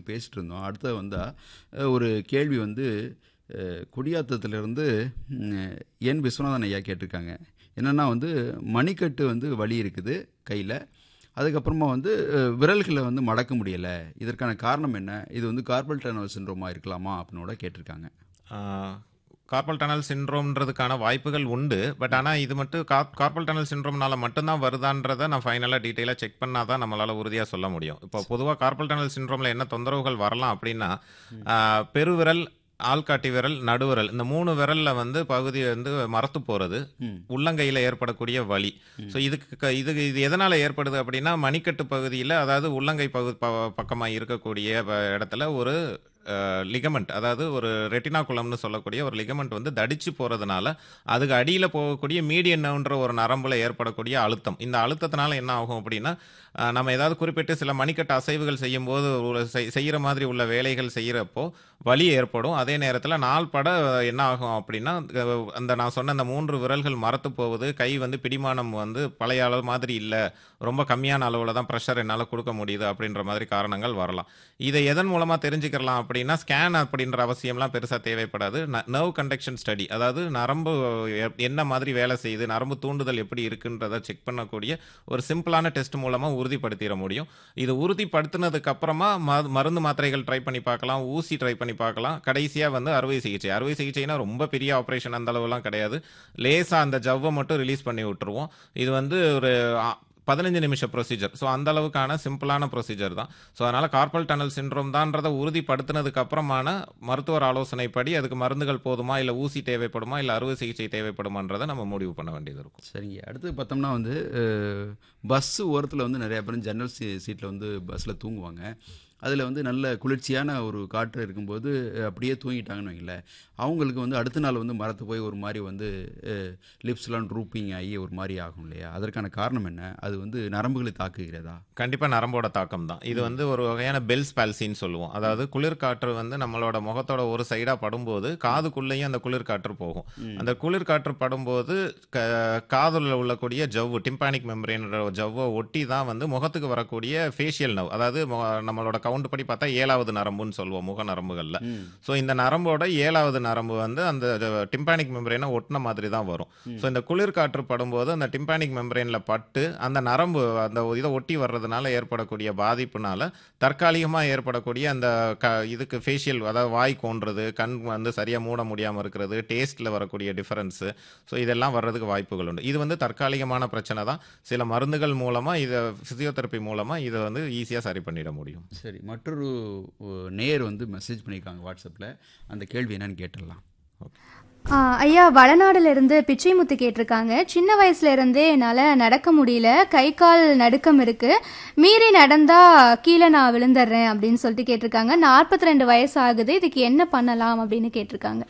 பேசிட்டு இருந்தோம் அடுத்தது வந்தால் ஒரு கேள்வி வந்து அஹ், குடியாத்தத்திலிருந்து ம், என் விஸ்வநாதன் ஐயா கேட்டிருக்காங்க என்னென்னா வந்து மணிக்கட்டு வந்து வலி இருக்குது கையில் அதுக்கப்புறமா வந்து அஹ், விரல்களை வந்து மடக்க முடியலை இதற்கான காரணம் என்ன இது வந்து கார்பல் டனல் சின்ரோமா இருக்கலாமா அப்படின்னு கூட கேட்டிருக்காங்க கார்பல் டனல் சின்ரோம்ன்றதுக்கான வாய்ப்புகள் உண்டு பட் ஆனால் இது மட்டும் கா கார்பல் டனல் சின்ரோம்னால மட்டும்தான் வருதான்றதை நான் ஃபைனலாக டீட்டெயிலாக செக் பண்ணால் தான் நம்மளால் உறுதியாக சொல்ல முடியும் இப்போ பொதுவாக கார்பல் டனல் சின்ரோமில் என்ன தொந்தரவுகள் வரலாம் அப்படின்னா ஆஹ், பெருவிரல் ஆள்காட்டி விரல் நடுவிரல் இந்த மூணு விரல்ல வந்து பகுதி வந்து மரத்து போகிறது ம் உள்ளங்கையில் ஏற்படக்கூடிய வலி ஸோ இதுக்கு க- இது இது எதனால் ஏற்படுது அப்படின்னா மணிக்கட்டு பகுதியில் அதாவது உள்ளங்கை பகு ப பக்கமாக இருக்கக்கூடிய ப- இடத்துல ஒரு லிகமெண்ட் அதாவது ஒரு ரெட்டினாகுலம்னு சொல்லக்கூடிய ஒரு லிகமெண்ட் வந்து தடிச்சு போகிறதுனால அதுக்கு அடியில் போகக்கூடிய மீடியன் நர்வ்ன்ற ஒரு நரம்புல ஏற்படக்கூடிய அழுத்தம் இந்த அழுத்தத்தினால என்ன ஆகும் அப்படின்னா அஹ், நம்ம ஏதாவது குறிப்பிட்டு சில மணிக்கட்டு அசைவுகள் செய்யும்போது ஒரு செய்- செய்யற மாதிரி உள்ள வேலைகள் செய்யறப்போ வலி ஏற்படும் அதே நேரத்தில் நாள் பட என்ன ஆகும் அப்படின்னா அஹ், அந்த நான் சொன்ன அந்த மூன்று விரல்கள் மரத்து போகுது கை வந்து பிடிமானம் வந்து பழைய அளவு மாதிரி இல்லை ரொம்ப கம்மியான அளவில் தான் ப்ரெஷர் என்னால் கொடுக்க முடியுது அப்படின்ற மாதிரி காரணங்கள் வரலாம் இதை எதன் மூலமாக தெரிஞ்சுக்கலாம் அப்படின்னா ஸ்கேன் அப்படின்ற அவசியம்லாம் பெருசாக தேவைப்படாது நர்வ் கண்டக்ஷன் ஸ்டடி அதாவது நரம்பு எ- என்ன மாதிரி வேலை செய்யுது நரம்பு தூண்டுதல் எப்படி இருக்குன்றதை செக் பண்ணக்கூடிய ஒரு சிம்பிளான டெஸ்ட் மூலமாக உறுதிப்படுத்திட முடியும் இது உறுதிப்படுத்தினதுக்கு அப்புறமா ம- மருந்து மாத்திரைகள் ட்ரை பண்ணி பார்க்கலாம் ஊசி ட்ரை பண்ணி பார்க்கலாம் கடைசியாக வந்து அறுவை சிகிச்சை அறுவை சிகிச்சைனா ரொம்ப பெரிய ஆப்ரேஷன் அந்த அளவுலாம் கிடையாது லேசாக அந்த ஜவ்வை மட்டும் ரிலீஸ் பண்ணி விட்டுருவோம் இது வந்து ஒரு ஆ, பதினஞ்சு நிமிஷ ப்ரொசீஜர் ஸோ அந்த அளவுக்கான சிம்பிளான ப்ரொசீஜர் தான் ஸோ அதனால் கார்பல் டனல் சின்ரோம் தான்றதை உறுதிப்படுத்தினதுக்கு அப்புறமான மருத்துவர் ஆலோசனைப்படி அதுக்கு மருந்துகள் போதுமா இல்லை ஊசி தேவைப்படுமா இல்லை அறுவை சிகிச்சை தேவைப்படுமான்றதை நம்ம முடிவு பண்ண வேண்டியது இருக்கும் சரிங்க அடுத்து பார்த்தோம்னா வந்து பஸ்ஸு ஓரத்தில் வந்து நிறையா பேரும் ஜன்னல் சீ சீட்டில் வந்து பஸ்ஸில் தூங்குவாங்க அதில் வந்து நல்ல குளிர்ச்சியான ஒரு காற்று இருக்கும்போது அஹ், அப்படியே தூங்கிட்டாங்கன்னு வைங்களேன் அவங்களுக்கு வந்து அடுத்த நாள் வந்து மரத்து போய் ஒரு மாதிரி வந்து லிப்ஸ்லாம் ட்ரூப்பிங் ஆகி ஒரு மாதிரி ஆகும் இல்லையா அதற்கான காரணம் என்ன அது வந்து நரம்புகளை தாக்குகிறதா கண்டிப்பாக நரம்போட தாக்கம் தான் இது வந்து ஒரு வகையான பெல்ஸ் பால்சின்னு சொல்லுவோம் அதாவது குளிர்காற்று வந்து நம்மளோட முகத்தோட ஒரு சைடாக படும்போது காதுக்குள்ளேயும் அந்த குளிர்காற்று போகும் அந்த குளிர்காற்று படும்போது க காதுல உள்ளக்கூடிய ஜவ்வு டிம்பானிக் மெம்பரேன்ற ஜவ்வை ஒட்டி தான் வந்து முகத்துக்கு வரக்கூடிய ஃபேஷியல் நர்வ் அதாவது மு- நம்மளோட கவுண்ட் படி பார்த்தா ஏழாவது நரம்புன்னு சொல்லுவோம் முக நரம்புகளில் ஸோ இந்த நரம்போட ஏழாவது நரம்பு வந்து அந்த டிம்பானிக் மெம்பரேனை ஒட்டின மாதிரி தான் வரும் ஸோ இந்த குளிர்காற்று படும்போது அந்த டிம்பானிக் மெம்பரேனில் பட்டு அந்த நரம்பு அந்த இதை ஒட்டி வர்றதுனால ஏற்படக்கூடிய பாதிப்புனால தற்காலிகமாக ஏற்படக்கூடிய அந்த க இதுக்கு ஃபேஷியல் அதாவது வாய் கோன்றது கண் வந்து சரியாக மூட முடியாமல் இருக்கிறது டேஸ்ட்டில் வரக்கூடிய டிஃபரன்ஸு ஸோ இதெல்லாம் வர்றதுக்கு வாய்ப்புகள் உண்டு இது வந்து தற்காலிகமான பிரச்சனை தான் சில மருந்துகள் மூலமாக இதை ஃபிசியோதெரப்பி மூலமாக இதை வந்து ஈஸியாக சரி பண்ணிட முடியும் சரி மற்றொரு அஹ், நேயர் வந்து மெசேஜ் பண்ணியிருக்காங்க வாட்ஸ்அப்பில் அந்த கேள்வி என்னன்னு கேட்டுடலாம் ஆ, ஐயா வடநாடுல இருந்து பிச்சைமுத்து கேட்டிருக்காங்க சின்ன வயசுல இருந்தே என்னால் நடக்க முடியல கை கால் நடுக்கம் இருக்கு மீறி நடந்தா கீழே நான் விழுந்துடுறேன் அப்படின்னு சொல்லிட்டு கேட்டிருக்காங்க நாற்பத்தி ரெண்டு வயசு ஆகுது இதுக்கு என்ன பண்ணலாம் அப்படின்னு கேட்டிருக்காங்க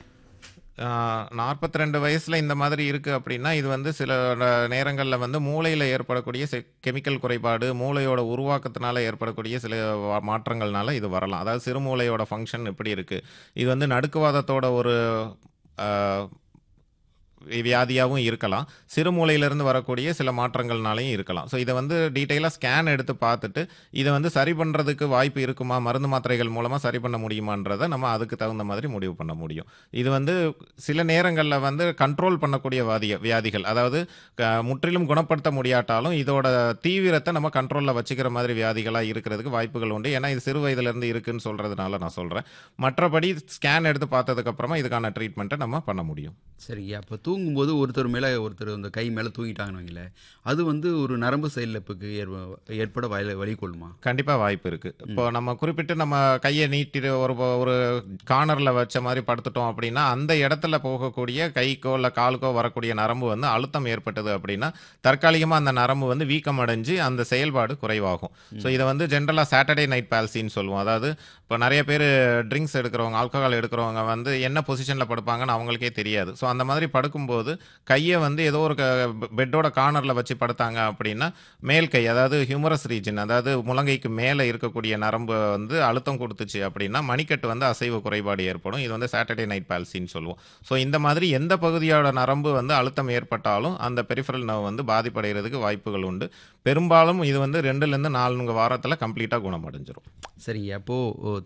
நாற்பத்தி ரெண்டு வயசில் இந்த மாதிரி இருக்குது அப்படின்னா இது வந்து சில நேரங்களில் வந்து மூளையில் ஏற்படக்கூடிய கெமிக்கல் குறைபாடு மூளையோட உருவாக்கத்தினால ஏற்படக்கூடிய சில வா- மாற்றங்கள்னால இது வரலாம் அதாவது சிறுமூளையோட ஃபங்க்ஷன் எப்படி இருக்குது இது வந்து நடுக்குவாதத்தோட ஒரு ஆஹ், வியாதியாகவும் இருக்கலாம் சிறுமூளையிலிருந்து வரக்கூடிய சில மாற்றங்கள்னாலையும் இருக்கலாம் ஸோ இதை வந்து டீட்டெயிலாக ஸ்கேன் எடுத்து பார்த்துட்டு இதை வந்து சரி பண்ணுறதுக்கு வாய்ப்பு இருக்குமா மருந்து மாத்திரைகள் மூலமாக சரி பண்ண முடியுமான்றதை நம்ம அதுக்கு தகுந்த மாதிரி முடிவு பண்ண முடியும் இது வந்து சில நேரங்களில் வந்து கண்ட்ரோல் பண்ணக்கூடிய வாதிய வியாதிகள் அதாவது க- முற்றிலும் குணப்படுத்த முடியாட்டாலும் இதோட தீவிரத்தை நம்ம கண்ட்ரோலில் வச்சுக்கிற மாதிரி வியாதிகளாக இருக்கிறதுக்கு வாய்ப்புகள் உண்டு ஏன்னா இது சிறு வயதிலேருந்து இருக்குன்னு சொல்கிறதுனால நான் சொல்கிறேன் மற்றபடி ஸ்கேன் எடுத்து பார்த்ததுக்கப்புறமா இதுக்கான ட்ரீட்மெண்ட்டை நம்ம பண்ண முடியும் சரிங்க அப்போ தூங்கும்போது ஒருத்தர் மேலே ஒருத்தர் அந்த கை மேலே தூங்கிட்டாங்கன்னு வைங்களேன் அது வந்து ஒரு நரம்பு செயலிழப்புக்கு ஏற்ப ஏற்பட வழி வழிகொள்ளுமா கண்டிப்பாக வாய்ப்பு இருக்குது இப்போ நம்ம குறிப்பிட்டு நம்ம கையை நீட்டிட்டு ஒரு ஒரு கார்னரில் வச்ச மாதிரி படுத்துட்டோம் அப்படின்னா அந்த இடத்துல போகக்கூடிய கைக்கோ இல்லை காலுக்கோ வரக்கூடிய நரம்பு வந்து அழுத்தம் ஏற்பட்டது அப்படின்னா தற்காலிகமாக அந்த நரம்பு வந்து வீக்கம் அடைஞ்சு அந்த செயல்பாடு குறைவாகும் ஸோ இதை வந்து ஜென்ரலாக சாட்டர்டே நைட் பால்சின்னு சொல்லுவோம் அதாவது இப்போ நிறைய பேர் ட்ரிங்க்ஸ் எடுக்கிறவங்க ஆல்கஹால் எடுக்கிறவங்க வந்து என்ன பொசிஷனில் படுப்பாங்கன்னு அவங்களுக்கே தெரியாது ஸோ அந்த மாதிரி படுக்கும்போது கையை வந்து ஏதோ ஒரு பெட்டோட கார்னரில் வச்சு படுத்தாங்க அப்படின்னா மேல் கை அதாவது ஹியூமரஸ் ரீஜன் அதாவது முழங்கைக்கு மேலே இருக்கக்கூடிய நரம்பு வந்து அழுத்தம் கொடுத்துச்சு அப்படின்னா மணிக்கட்டு வந்து அசைவு குறைபாடு ஏற்படும் இது வந்து சாட்டர்டே நைட் பால்சின்னு சொல்லுவோம் ஸோ இந்த மாதிரி எந்த பகுதியோட நரம்பு வந்து அழுத்தம் ஏற்பட்டாலும் அந்த பெரிஃபரல் நர்வ் வந்து பாதிப்படைகிறதுக்கு வாய்ப்புகள் உண்டு பெரும்பாலும் இது வந்து ரெண்டுலேருந்து நான்கு வாரத்தில் கம்ப்ளீட்டாக குணமடைஞ்சிரும் சரிங்க அப்போது